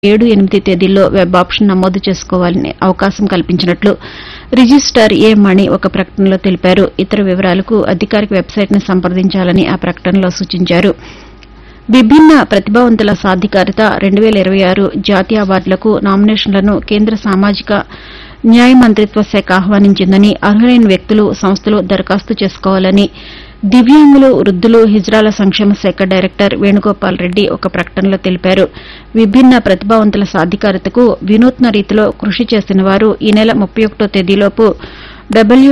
ఏడు ఎనిమిది తేదీల్లో వెబ్ ఆప్షన్ నమోదు చేసుకోవాలని అవకాశం కల్పించినట్లు రిజిస్టార్ ఏ మణి ఒక ప్రకటనలో తెలిపారు ఇతర వివరాలకు అధికారిక వెబ్సైట్ను సంప్రదించాలని ఆ ప్రకటనలో సూచించారు విభిన్న ప్రతిభావంతుల సాధికారత రెండు వేల ఇరవై ఆరు జాతీయ అవార్డులకు నామినేషన్లను కేంద్ర సామాజిక న్యాయ మంత్రిత్వ శాఖ ఆహ్వానించిందని అర్హులైన వ్యక్తులు సంస్థలు దరఖాస్తు చేసుకోవాలని దివ్యాంగులు వృద్దులు హిజ్రాల సంక్షేమ శాఖ డైరెక్టర్ వేణుగోపాల్ రెడ్డి ఒక ప్రకటనలో తెలిపారు విభిన్న ప్రతిభావంతుల సాధికారతకు వినూత్న రీతిలో కృషి చేసిన వారు ఈ నెల ముప్పై ఒకటో తేదీలోపు డబ్ల్యూ